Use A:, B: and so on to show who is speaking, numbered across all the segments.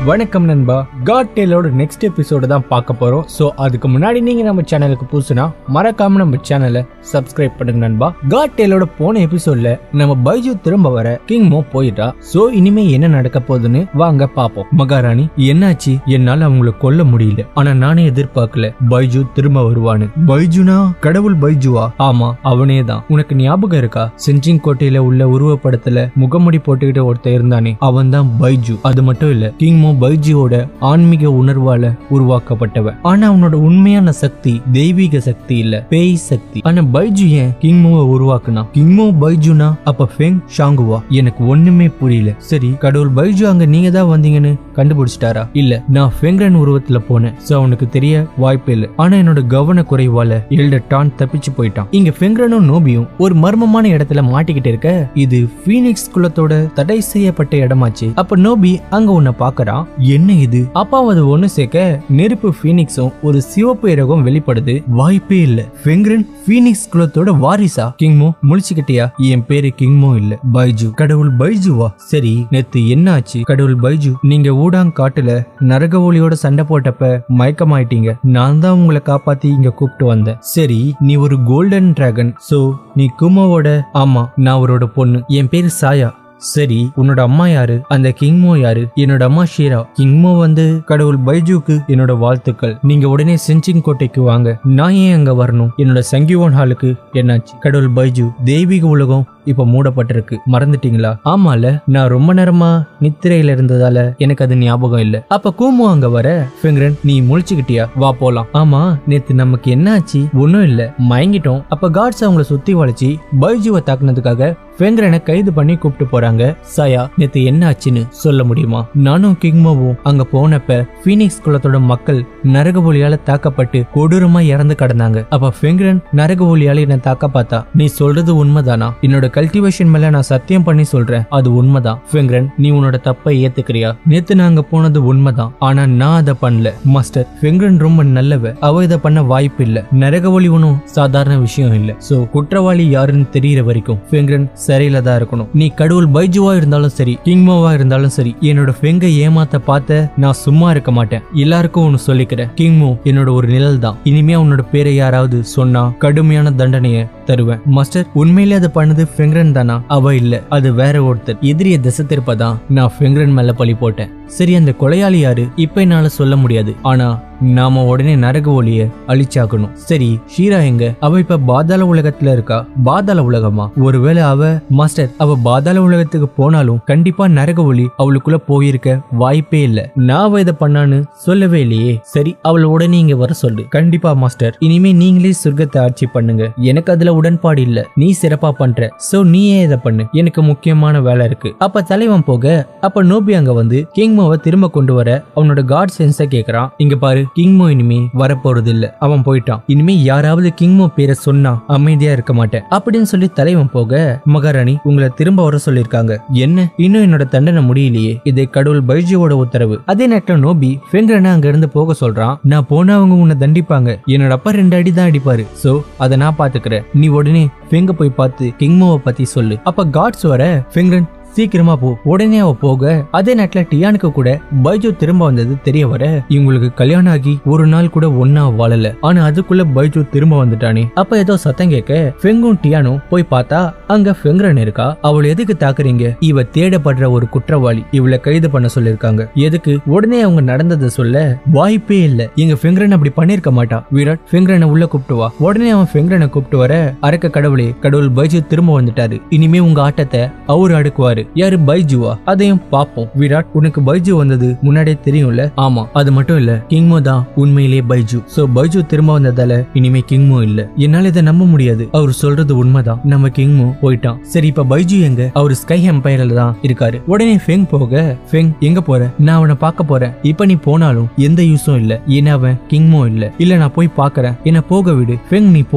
A: வணக்கம் நண்பா God டேலோட next episode தான் பார்க்க போறோம் ஸோ அதுக்கு முன்னாடி நீங்க நம்ம சேனலுக்கு புதுசுனா மறக்காம நம்ம சேனலை சப்ஸ்கிரைப் பண்ணுங்க நண்பா காட் டேலோட போன எபிசோட்ல நம்ம பைஜு திரும்ப வர கிங் மோ போயிட்டா ஸோ இனிமே என்ன நடக்க போகுதுன்னு வாங்க பார்ப்போம் மகாராணி என்னாச்சு என்னால அவங்கள கொல்ல முடியல ஆனா நானே எதிர்பார்க்கல பைஜு திரும்ப வருவான்னு பைஜுனா கடவுள் பைஜுவா ஆமா அவனே தான் உனக்கு ஞாபகம் இருக்கா செஞ்சிங் கோட்டையில உள்ள உருவப்படத்துல முகமுடி போட்டுக்கிட்ட ஒருத்தன் இருந்தானே அவன் தான் பைஜு அது மட்டும் இல்ல கிங்மோ பைஜுவோட ஆன்மீக உணர்வால உருவாக்கப்பட்டவன் ஆனா அவனோட உண்மையான சக்தி தெய்வீக சக்தி இல்ல பேய் சக்தி ஆனா பைஜு ஏன் கிங்மோவை உருவாக்குனா கிங்மோ பைஜுனா அப்ப ஃபெங் ஷாங்குவா எனக்கு ஒண்ணுமே புரியல சரி கடவுள் பைஜு அங்க நீங்க தான் வந்தீங்கன்னு கண்டுபிடிச்சிட்டாரா இல்ல நான் ஃபெங்ரன் உருவத்துல போனேன் சோ அவனுக்கு தெரிய வாய்ப்பே இல்ல ஆனா என்னோட கவன குறைவால எல்டர் டான் தப்பிச்சு போயிட்டான் இங்க ஃபெங்ரனும் நோபியும் ஒரு மர்மமான இடத்துல மாட்டிக்கிட்டு இருக்க இது ஃபீனிக்ஸ் குலத்தோட தடை செய்யப்பட்ட இடமாச்சு அப்ப நோபி அங்க உன்னை பாக்குறான் என்ன இது அப்பாவது ஒண்ணு சேர்க்க நெருப்பு ஃபீனிக்ஸும் ஒரு சிவப்பு இறகும் வெளிப்படுது வாய்ப்பே இல்ல ஃபெங்ரன் ஃபீனிக்ஸ் குலத்தோட வாரிசா கிங்மோ முழிச்சுக்கிட்டியா என் பேரு கிங்மோ இல்ல பைஜு கடவுள் பைஜுவா சரி நேத்து என்ன ஆச்சு கடவுள் பைஜு நீங்க ஊடாங் காட்டுல நரக ஒளியோட சண்டை போட்டப்ப மயக்கமாயிட்டீங்க நான் தான் உங்களை காப்பாத்தி இங்க கூப்பிட்டு வந்தேன் சரி நீ ஒரு கோல்டன் டிராகன் சோ நீ குமோவோட ஆமா நான் அவரோட பொண்ணு என் பேரு சாயா சரி உன்னோட அம்மா யாரு அந்த கிங்மோ யாரு என்னோட அம்மா ஷீரா கிங்மோ வந்து கடவுள் பைஜுக்கு என்னோட வாழ்த்துக்கள் நீங்க உடனே செஞ்சிங் கோட்டைக்கு வாங்க நான் ஏன் அங்க வரணும் என்னோட சங்கிவோன் ஹாலுக்கு என்னாச்சு கடவுள் பைஜு தெய்வீக உலகம் இப்ப மூடப்பட்டிருக்கு மறந்துட்டீங்களா ஆமால நான் ரொம்ப நேரமா நித்திரையில இருந்ததால எனக்கு அது ஞாபகம் இல்ல அப்ப கூமோ அங்க வர ஃபிங்கரன் நீ முழிச்சுக்கிட்டியா வா போலாம் ஆமா நேத்து நமக்கு என்ன ஆச்சு ஒண்ணும் இல்ல மயங்கிட்டோம் அப்ப காட்ஸ் அவங்கள சுத்தி வளைச்சு பைஜுவை தாக்குனதுக்காக ஃபெங்கரனை கைது பண்ணி கூப்பிட்டு போறாங்க சாயா நேத்து என்ன ஆச்சுன்னு சொல்ல முடியுமா நானும் கிங்மோவும் அங்க போனப்ப ஃபீனிக்ஸ் குலத்தோட மக்கள் நரக ஒளியால தாக்கப்பட்டு கொடூரமா இறந்து கிடந்தாங்க அப்ப ஃபெங்கரன் நரக ஒளியால என்ன தாக்க பார்த்தா நீ சொல்றது உண்மைதானா என்னோட கல்டிவேஷன் மேல நான் சத்தியம் பண்ணி சொல்றேன் அது உண்மைதான் ஃபெங்கரன் நீ உன்னோட தப்பை ஏத்துக்கிறியா நேத்து நாங்க போனது உண்மைதான் ஆனா நான் அதை பண்ணல மாஸ்டர் ஃபெங்கரன் ரொம்ப நல்லவ அவ இதை பண்ண வாய்ப்பு இல்ல நரக ஒளி ஒன்றும் சாதாரண விஷயம் இல்ல சோ குற்றவாளி யாருன்னு தெரியற வரைக்கும் ஃபெங்கரன் சரியில தான் இருக்கணும் நீ கடவுள் பைஜுவா இருந்தாலும் சரி கிங்மோவா இருந்தாலும் சரி என்னோட ஃபெங்க ஏமாத்த பார்த்த நான் சும்மா இருக்க மாட்டேன் எல்லாருக்கும் ஒன்னு சொல்லிக்கிறேன் கிங்மோ என்னோட ஒரு நிழல் தான் இனிமே உன்னோட பேரை யாராவது சொன்னா கடுமையான தண்டனைய தருவேன் மாஸ்டர் உண்மையிலே அதை பண்ணது ஃபெங்கரன் தானா அவ இல்ல அது வேற ஒருத்தர் எதிரிய திசை திருப்பதான் நான் ஃபெங்கரன் மேல பழி போட்டேன் சரி அந்த கொலையாளி யாரு இப்ப என்னால சொல்ல முடியாது ஆனா நாம உடனே நரக ஒளிய அழிச்சாக்கணும் சரி ஷீரா எங்க அவ இப்ப பாதாள உலகத்துல இருக்கா பாதாள உலகமா ஒருவேளை அவ மாஸ்டர் அவ பாதாள உலகத்துக்கு போனாலும் கண்டிப்பா நரக ஒளி அவளுக்குள்ள போயிருக்க வாய்ப்பே இல்ல நான் அவ இதை பண்ணான்னு சொல்லவே இல்லையே சரி அவளை உடனே இங்க வர சொல்லு கண்டிப்பா மாஸ்டர் இனிமே நீங்களே சொர்க்கத்தை ஆட்சி பண்ணுங்க எனக்கு அதுல உடன்பாடு இல்ல நீ சிறப்பா பண்ற சோ நீயே இதை பண்ணு எனக்கு முக்கியமான வேலை இருக்கு அப்ப தலைவன் போக அப்ப நோபி அங்க வந்து கிங்மோவை திரும்ப கொண்டு வர அவனோட காட் சென்ஸ கேக்குறான் இங்க பாரு கிங்மோ இனிமே வரப்போறது இல்ல அவன் போயிட்டான் இனிமே யாராவது கிங்மோ பேரை சொன்னா அமைதியா இருக்க மாட்டேன் அப்படின்னு சொல்லி தலைவன் போக மகாராணி உங்களை திரும்ப வர சொல்லிருக்காங்க என்ன இன்னும் என்னோட தண்டனை முடியலையே இதை கடவுள் பைஜியோட உத்தரவு அதே நேரத்துல நோபி ஃபெங்கரனை அங்க இருந்து போக சொல்றான் நான் போனா அவங்க உன்னை தண்டிப்பாங்க என்னோட அப்பா ரெண்டு அடி தான் அடிப்பாரு சோ அதை நான் பாத்துக்கிறேன் நீ உடனே ஃபெங்க போய் பார்த்து கிங்மோவை பத்தி சொல்லு அப்ப காட்ஸ் வர ஃபெங்கரன் சீக்கிரமா போ உடனே அவ போக அதே நேரத்துல டியானுக்கு கூட பைஜு திரும்ப வந்தது தெரிய வர இவங்களுக்கு கல்யாணம் ஆகி ஒரு நாள் கூட ஒன்னா வாழல ஆனா அதுக்குள்ள பைஜு திரும்ப வந்துட்டானே அப்ப ஏதோ சத்தம் கேட்க ஃபெங்கும் டியானும் போய் பார்த்தா அங்க ஃபெங்கரன் இருக்கா அவளை எதுக்கு தாக்குறீங்க இவ தேடப்படுற ஒரு குற்றவாளி இவளை கைது பண்ண சொல்லிருக்காங்க எதுக்கு உடனே அவங்க நடந்ததை சொல்ல வாய்ப்பே இல்ல எங்க ஃபெங்கரன் அப்படி பண்ணிருக்க மாட்டா விராட் ஃபெங்கரனை உள்ள கூப்பிட்டு வா உடனே அவன் ஃபெங்கரனை கூப்பிட்டு வர அரக்க கடவுளே கடவுள் பைஜு திரும்ப வந்துட்டாரு இனிமே உங்க ஆட்டத்தை அவரு அடுக்குவாரு யாரு பைஜுவா அதையும் பாப்போம் விராட் உனக்கு பைஜு வந்தது முன்னாடியே தெரியும்ல ஆமா அது மட்டும் இல்ல கிங்மோ தான் உண்மையிலேயே பைஜு சோ பைஜு திரும்ப வந்ததால இனிமே கிங்மோ இல்ல என்னால இதை நம்ப முடியாது அவர் சொல்றது உண்மைதான் நம்ம கிங்மோ போயிட்டான் சரி இப்ப பைஜு எங்க அவர் ஸ்கை எம்பையர்ல தான் இருக்காரு உடனே ஃபெங் போக ஃபெங் எங்க போற நான் அவனை பார்க்க போறேன் இப்ப நீ போனாலும் எந்த யூஸும் இல்ல ஏன்னா அவன் கிங்மோ இல்ல இல்ல நான் போய் பார்க்கறேன் என்ன போக விடு ஃபெங் நீ போனா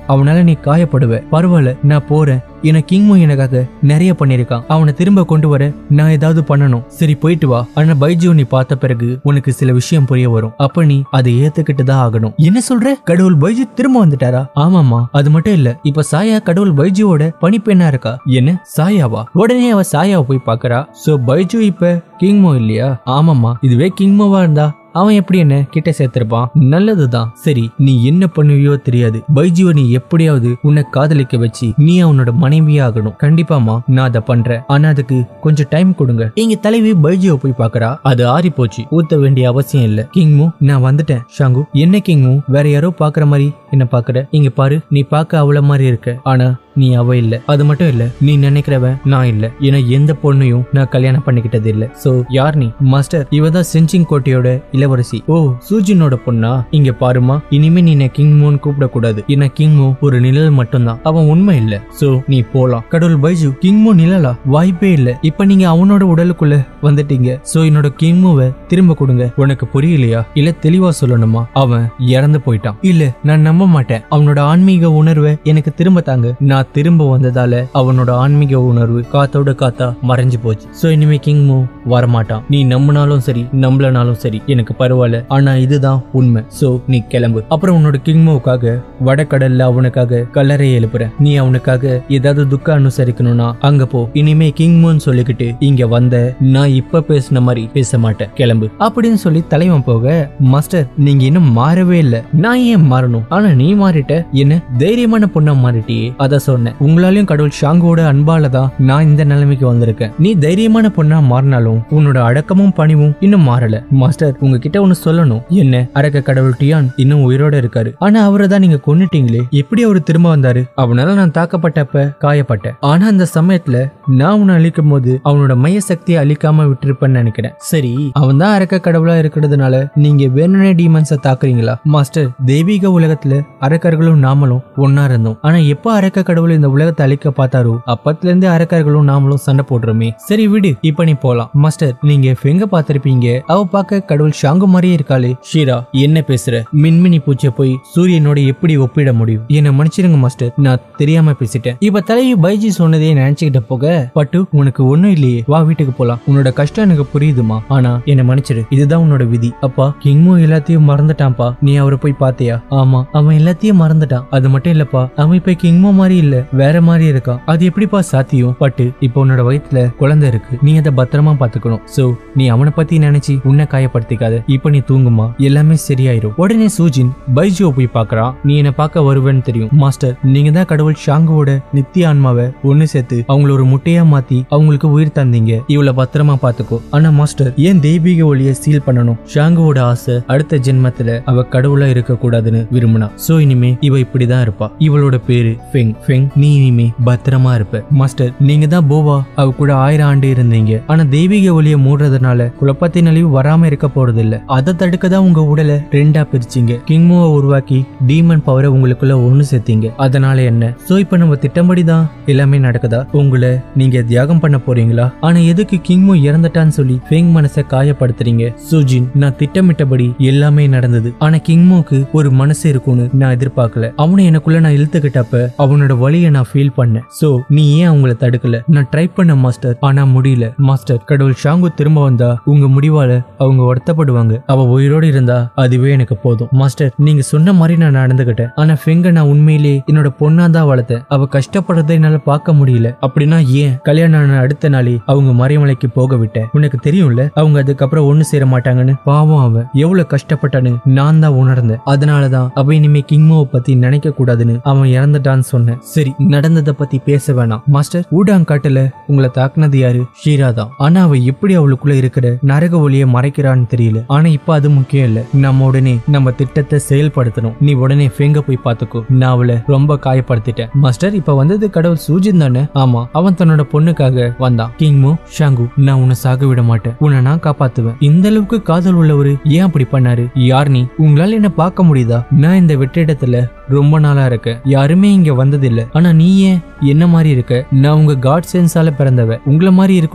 A: அவனால நீ காயப்படுவ பரவாயில்ல நான் போறேன் என கிங்மோ எனக்காக நிறைய பண்ணிருக்கான் அவனை திரும்ப கொண்டு வர நான் ஏதாவது பண்ணணும் சரி போயிட்டு வா ஆனா பைஜு நீ பார்த்த பிறகு உனக்கு சில விஷயம் புரிய வரும் அப்ப நீ அதை ஏத்துக்கிட்டு தான் ஆகணும் என்ன சொல்ற கடவுள் பைஜு திரும்ப வந்துட்டாரா ஆமாமா அது மட்டும் இல்ல இப்ப சாயா கடவுள் பைஜுவோட பணிப்பெண்ணா இருக்கா என்ன சாயாவா உடனே அவ சாயாவை போய் பாக்குறா சோ பைஜு இப்ப கிங்மோ இல்லையா ஆமாமா இதுவே கிங்மோவா இருந்தா அவன் எப்படி என்ன கிட்ட சேர்த்திருப்பான் நல்லதுதான் சரி நீ என்ன பண்ணுவியோ தெரியாது பைஜுவை நீ எப்படியாவது உன்னை காதலிக்க வச்சு நீ அவனோட மனைவியா ஆகணும் கண்டிப்பாமா நான் அதை பண்றேன் ஆனா அதுக்கு கொஞ்சம் டைம் கொடுங்க எங்க தலைவி பைஜுவை போய் பாக்குறா அது ஆறி போச்சு ஊத்த வேண்டிய அவசியம் இல்ல கிங்மு நான் வந்துட்டேன் ஷாங்கு என்ன கிங்மு வேற யாரோ பாக்குற மாதிரி என்ன பாக்குற இங்க பாரு நீ பார்க்க அவள மாதிரி இருக்க ஆனா நீ அவ இல்ல அது மட்டும் இல்ல நீ நினைக்கிறவன் நான் இல்ல ஏன்னா எந்த பொண்ணையும் நான் கல்யாணம் பண்ணிக்கிட்டது இல்ல சோ யார் நீ மாஸ்டர் இவ தான் செஞ்சிங் கோட்டையோட இளவரசி ஓ சூஜினோட பொண்ணா இங்க பாருமா இனிமே நீ என்ன கிங் மோன் கூப்பிட கூடாது ஏன்னா கிங் மோ ஒரு நிழல் மட்டும்தான் அவன் உண்மை இல்ல சோ நீ போலாம் கடவுள் பைஜு கிங் மோ நிழலா வாய்ப்பே இல்ல இப்ப நீங்க அவனோட உடலுக்குள்ள வந்துட்டீங்க சோ என்னோட கிங் மூவை திரும்ப கொடுங்க உனக்கு புரியலையா இல்ல தெளிவா சொல்லணுமா அவன் இறந்து போயிட்டான் இல்ல நான் நம்ப மாட்டேன் அவனோட ஆன்மீக உணர்வை எனக்கு திரும்ப தாங்க நான் திரும்ப வந்ததால அவனோட ஆன்மீக உணர்வு காத்தோட காத்தா மறைஞ்சு போச்சு சோ இனிமே கிங் மூ வரமாட்டான் நீ நம்பினாலும் சரி நம்பலனாலும் சரி எனக்கு பரவாயில்ல ஆனா இதுதான் உண்மை சோ நீ கிளம்பு அப்புறம் உன்னோட கிங்மோவுக்காக வடக்கடல்ல அவனுக்காக கல்லறை எழுப்புறேன் நீ அவனுக்காக ஏதாவது துக்கம் அனுசரிக்கணும்னா அங்க போ இனிமே கிங்மோன்னு சொல்லிக்கிட்டு இங்க வந்த நான் இப்ப பேசின மாதிரி பேச மாட்டேன் கிளம்பு அப்படின்னு சொல்லி தலைவன் போக மாஸ்டர் நீங்க இன்னும் மாறவே இல்ல நான் ஏன் மாறணும் ஆனா நீ மாறிட்ட என்ன தைரியமான பொண்ணா மாறிட்டியே அத சொன்னேன் உங்களாலையும் கடவுள் ஷாங்குவோட அன்பால தான் நான் இந்த நிலைமைக்கு வந்திருக்கேன் நீ தைரியமான பொண்ணா மாறினாலும் உன்னோட அடக்கமும் பணிவும் இன்னும் மாறல மாஸ்டர் உங்ககிட்ட ஒன்னு சொல்லணும் என்ன அரக்க கடவுள் டியான் இன்னும் உயிரோட இருக்காரு ஆனா அவரை தான் நீங்க கொன்னுட்டீங்களே எப்படி அவர் திரும்ப வந்தாரு அவனால நான் தாக்கப்பட்டப்ப காயப்பட்டேன் ஆனா அந்த சமயத்துல நான் உன்னை அழிக்கும் போது அவனோட மைய சக்தியை அழிக்காம விட்டிருப்பேன்னு நினைக்கிறேன் சரி அவன் தான் அரக்க கடவுளா இருக்கிறதுனால நீங்க வேணும்னே டீமன்ஸை தாக்குறீங்களா மாஸ்டர் தெய்வீக உலகத்துல அரக்கர்களும் நாமளும் ஒன்னா இருந்தோம் ஆனா எப்ப அரக்க கடவுள் இந்த உலகத்தை அழிக்க பார்த்தாரோ அப்பத்துல இருந்து அரக்கர்களும் நாமளும் சண்டை போடுறோமே சரி விடு இப்ப நீ போலாம் மாஸ்டர் நீங்க எங்க பார்த்திருப்பீங்க அவ பார்க்க கடவுள் ஷாங்கு மாதிரியே இருக்காளே ஷீரா என்ன பேசுற மின்மினி பூச்சிய போய் சூரியனோட எப்படி ஒப்பிட முடியும் என்ன மன்னிச்சிருங்க மாஸ்டர் நான் தெரியாம பேசிட்டேன் இப்ப தலைவி பைஜி சொன்னதே நினைச்சுக்கிட்ட போக பட்டு உனக்கு ஒண்ணும் இல்லையே வா வீட்டுக்கு போலாம் உன்னோட கஷ்டம் எனக்கு புரியுதுமா ஆனா என்ன மன்னிச்சிடு இதுதான் உன்னோட விதி அப்பா கிங்மோ எல்லாத்தையும் மறந்துட்டான்ப்பா நீ அவரை போய் பாத்தியா ஆமா அவன் எல்லாத்தையும் மறந்துட்டான் அது மட்டும் இல்லப்பா அவன் இப்ப கிங்மோ மாதிரி இல்ல வேற மாதிரி இருக்கான் அது எப்படிப்பா சாத்தியம் பட்டு இப்போ உன்னோட வயித்துல குழந்தை இருக்கு நீ அதை பத்திரமா பாத்துக்கணும் சோ நீ அவனை பத்தி நினைச்சு உன்னை காயப்படுத்திக்காத இப்ப நீ தூங்குமா எல்லாமே சரியாயிரும் உடனே சூஜின் பைஜுவை போய் பாக்குறான் நீ என்ன பார்க்க வருவேன்னு தெரியும் மாஸ்டர் நீங்க தான் கடவுள் ஷாங்குவோட நித்திய ஆன்மாவை ஒண்ணு சேர்த்து அவங்கள ஒரு முட்டையா மாத்தி அவங்களுக்கு உயிர் தந்தீங்க இவள பத்திரமா பாத்துக்கோ ஆனா மாஸ்டர் ஏன் தெய்வீக ஒளியை சீல் பண்ணணும் ஷாங்குவோட ஆசை அடுத்த ஜென்மத்துல அவ கடவுளா இருக்க கூடாதுன்னு விரும்பினா சோ இனிமே இவ இப்படிதான் இருப்பா இவளோட பேரு ஃபெங் ஃபெங் நீ இனிமே பத்திரமா இருப்ப மாஸ்டர் நீங்க தான் போவா அவ கூட ஆயிரம் ஆண்டு இருந்தீங்க ஆனா தெய்வீக ஒளியை மூடுறதுனால குழப்பத்தின் அழிவு வராம இருக்க போறது இல்ல அதை தடுக்க தான் உங்க உடலை ரெண்டா பிரிச்சீங்க கிங்மோவை உருவாக்கி டீமன் பவரை உங்களுக்குள்ள ஒண்ணு சேர்த்தீங்க அதனால என்ன சோ இப்ப நம்ம திட்டம்படி தான் எல்லாமே நடக்குதா உங்களை நீங்க தியாகம் பண்ண போறீங்களா ஆனா எதுக்கு கிங்மோ இறந்துட்டான்னு சொல்லி ஃபெங் மனசை காயப்படுத்துறீங்க சுஜின் நான் திட்டமிட்டபடி எல்லாமே நடந்தது ஆனா கிங்மோக்கு ஒரு மனசு இருக்கும்னு நான் எதிர்பார்க்கல அவனை எனக்குள்ள நான் இழுத்துக்கிட்டப்ப அவனோட வலியை நான் ஃபீல் பண்ணேன் சோ நீ ஏன் அவங்கள தடுக்கல நான் ட்ரை பண்ண மாஸ்டர் ஆனா முடியல மாஸ்டர் கடவுள் ஷாங்கு திரும்ப வந்தா உங்க முடிவால அவங்க வருத்தப்படுவாங்க அவ உயிரோடு இருந்தா அதுவே எனக்கு போதும் மாஸ்டர் நீங்க சொன்ன மாதிரி நான் நடந்துகிட்டேன் ஆனா ஃபெங்க நான் உண்மையிலே என்னோட பொண்ணா தான் வளர்த்தேன் அவ கஷ்டப்படுறதை என்னால பார்க்க முடியல அப்படின்னா ஏன் கல்யாணம் ஆன அடுத்த நாளே அவங்க மறைமலைக்கு போக விட்டேன் உனக்கு தெரியும்ல அவங்க அதுக்கப்புறம் ஒண்ணு சேர மாட்டாங்கன்னு பாவம் அவ எவ்வளவு கஷ்டப்பட்டான்னு நான் தான் உணர்ந்தேன் அதனாலதான் அவ இனிமே கிங்மோவை பத்தி நினைக்க கூடாதுன்னு அவன் இறந்துட்டான்னு சொன்னேன் சரி நடந்ததை பத்தி பேச வேணாம் மாஸ்டர் ஊடாங்காட்டுல உங்களை தாக்குனது யாரு ஷீரா தான் ஆனா அவ எப்படி அவளுக்குள்ள இருக்கிற நரக ஒளியை மறைக்கிறான்னு தெரியல ஆனா இப்ப அது முக்கியம் இல்ல நம்ம உடனே நம்ம திட்டத்தை செயல்படுத்தணும் நீ உடனே ஃபெங்க போய் பாத்துக்கோ நான் அவளை ரொம்ப காயப்படுத்திட்டேன் மாஸ்டர் இப்ப வந்தது கடவுள் சூஜின் தானே ஆமா அவன் தன்னோட பொண்ணுக்காக வந்தான் கிங்மோ ஷாங்கு நான் உன்னை சாக விட மாட்டேன் உன்னை நான் காப்பாத்துவேன் இந்த அளவுக்கு காதல் உள்ளவரு ஏன் அப்படி பண்ணாரு யார் நீ உங்களால என்ன பார்க்க முடியுதா நான் இந்த வெற்றிடத்துல ரொம்ப நாளா இருக்கேன் யாருமே இங்க வந்ததில்ல ஆனா நீ ஏன் என்ன மாதிரி இருக்க நான் உங்க காட் சென்ஸால பிறந்தவ உங்கள மாதிரி இருக்கணும்னு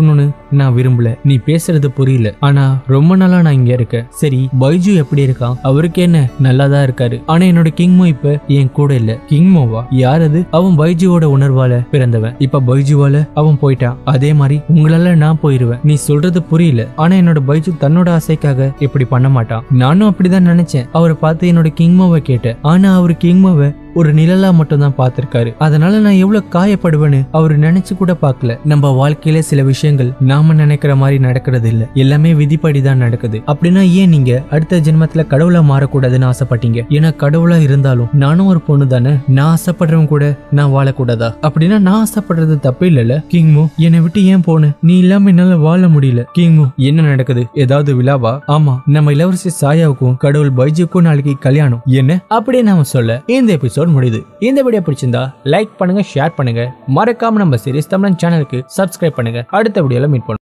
A: நான் விரும்பல நீ பேசுறது புரியல ஆனா ரொம்ப நாளா நான் இங்க இருக்கேன் சரி பைஜு எப்படி இருக்கான் அவருக்கு என்ன நல்லா தான் இருக்காரு ஆனா என்னோட கிங்மோ இப்ப என் கூட இல்ல கிங்மோவா யார் அது அவன் பைஜுவோட உணர்வால பிறந்தவன் இப்ப பைஜுவால அவன் போயிட்டான் அதே மாதிரி உங்களால நான் போயிருவேன் நீ சொல்றது புரியல ஆனா என்னோட பைஜு தன்னோட ஆசைக்காக இப்படி பண்ண மாட்டான் நானும் அப்படிதான் நினைச்சேன் அவரை பார்த்து என்னோட கிங்மோவை கேட்டேன் ஆனா அவர் கிங்மோவை ஒரு நிழலா மட்டும் தான் பார்த்திருக்காரு அதனால நான் எவ்வளவு காயப்படுவேன்னு அவர் நினைச்சு கூட பார்க்கல நம்ம வாழ்க்கையில சில விஷயங்கள் நாம நினைக்கிற மாதிரி நடக்கிறது இல்ல எல்லாமே விதிப்படி தான் நடக்குது அப்படின்னா ஏன் நீங்க அடுத்த ஜென்மத்துல கடவுளா மாறக்கூடாதுன்னு ஆசைப்பட்டீங்க ஏன்னா கடவுளா இருந்தாலும் நானும் ஒரு பொண்ணு தானே நான் ஆசைப்படுறவன் கூட நான் வாழக்கூடாதா அப்படின்னா நான் ஆசைப்படுறது தப்பு இல்லைல்ல கிங்மு என்னை விட்டு ஏன் போன நீ இல்லாம என்னால வாழ முடியல கிங்மு என்ன நடக்குது ஏதாவது விழாவா ஆமா நம்ம இளவரசி சாயாவுக்கும் கடவுள் பைஜுக்கும் நாளைக்கு கல்யாணம் என்ன அப்படியே நாம சொல்ல இந்த எபிசோட் முடியுது இந்த வீடியோ பிடிச்சிருந்தா லைக் பண்ணுங்க ஷேர் பண்ணுங்க மறக்காம நம்ம சீரிஸ் தமிழன் சேனலுக்கு சப்ஸ்கிரைப் பண்ணுங்க அடுத்த வீடியோல மீட் பண்ணுவோம்